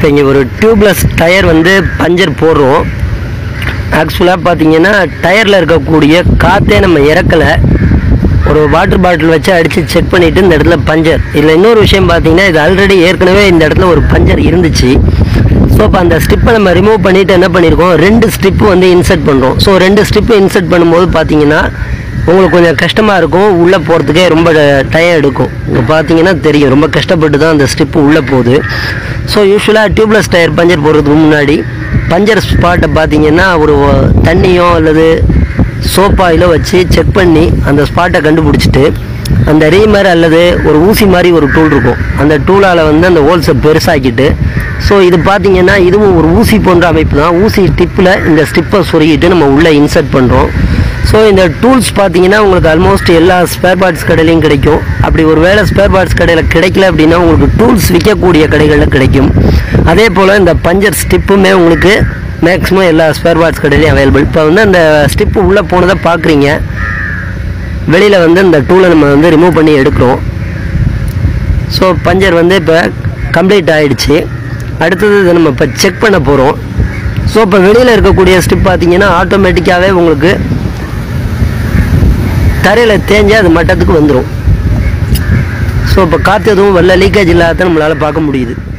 இப்போ இங்கே ஒரு டியூப்லெஸ் டயர் வந்து பஞ்சர் போடுறோம் ஆக்சுவலாக பார்த்தீங்கன்னா டயரில் இருக்கக்கூடிய காற்றே நம்ம இறக்கலை ஒரு வாட்டர் பாட்டில் வச்சு அடித்து செக் பண்ணிவிட்டு இந்த இடத்துல பஞ்சர் இதில் இன்னொரு விஷயம் பார்த்தீங்கன்னா இது ஆல்ரெடி ஏற்கனவே இந்த இடத்துல ஒரு பஞ்சர் இருந்துச்சு ஸோ இப்போ அந்த ஸ்டிப்பை நம்ம ரிமூவ் பண்ணிவிட்டு என்ன பண்ணியிருக்கோம் ரெண்டு ஸ்டிப்பு வந்து இன்சர்ட் பண்ணுறோம் ஸோ ரெண்டு ஸ்டிப்பு இன்சர்ட் பண்ணும்போது பார்த்தீங்கன்னா உங்களுக்கு கொஞ்சம் கஷ்டமாக இருக்கும் உள்ளே போகிறதுக்கே ரொம்ப டயம் எடுக்கும் இங்கே பார்த்தீங்கன்னா தெரியும் ரொம்ப கஷ்டப்பட்டு தான் அந்த ஸ்டிப்பு உள்ளே போகுது ஸோ யூஸ்வலாக டியூப்லெஸ் டயர் பஞ்சர் போடுறதுக்கு முன்னாடி பஞ்சர் ஸ்பாட்டை பார்த்தீங்கன்னா ஒரு தண்ணியோ அல்லது சோப் ஆயிலோ வச்சு செக் பண்ணி அந்த ஸ்பாட்டை கண்டுபிடிச்சிட்டு அந்த ரீமர் அல்லது ஒரு ஊசி மாதிரி ஒரு டூல் இருக்கும் அந்த டூலால் வந்து அந்த ஹோல்ஸை பெருசாக்கிட்டு ஸோ இது பார்த்தீங்கன்னா இதுவும் ஒரு ஊசி போன்ற அமைப்பு தான் ஊசி டிப்பில் இந்த ஸ்டிப்பை சொருகிட்டு நம்ம உள்ளே இன்சர்ட் பண்ணுறோம் ஸோ இந்த டூல்ஸ் பார்த்தீங்கன்னா உங்களுக்கு ஆல்மோஸ்ட் எல்லா ஸ்பேர் பார்ட்ஸ் கடையிலையும் கிடைக்கும் அப்படி ஒரு வேளை ஸ்பேர் பார்ட்ஸ் கடையில் கிடைக்கல அப்படின்னா உங்களுக்கு டூல்ஸ் விற்கக்கூடிய கடைகளில் கிடைக்கும் அதே போல் இந்த பஞ்சர் ஸ்டிப்புமே உங்களுக்கு மேக்ஸிமம் எல்லா ஸ்பேர் பார்ட்ஸ் கடையிலையும் அவைலபிள் இப்போ வந்து அந்த ஸ்டிப்பு உள்ளே போனதை பார்க்குறீங்க வெளியில் வந்து இந்த டூலை நம்ம வந்து ரிமூவ் பண்ணி எடுக்கிறோம் ஸோ பஞ்சர் வந்து இப்போ கம்ப்ளீட் ஆயிடுச்சு அடுத்தது இதை நம்ம இப்போ செக் பண்ண போகிறோம் ஸோ இப்போ வெளியில் இருக்கக்கூடிய ஸ்டிப் பார்த்தீங்கன்னா ஆட்டோமேட்டிக்காகவே உங்களுக்கு தரையில் தேஞ்சு அது மட்டத்துக்கு வந்துடும் ஸோ இப்போ காற்று எதுவும் வரல லீக்கேஜ் இல்லாத நம்மளால் பார்க்க முடியுது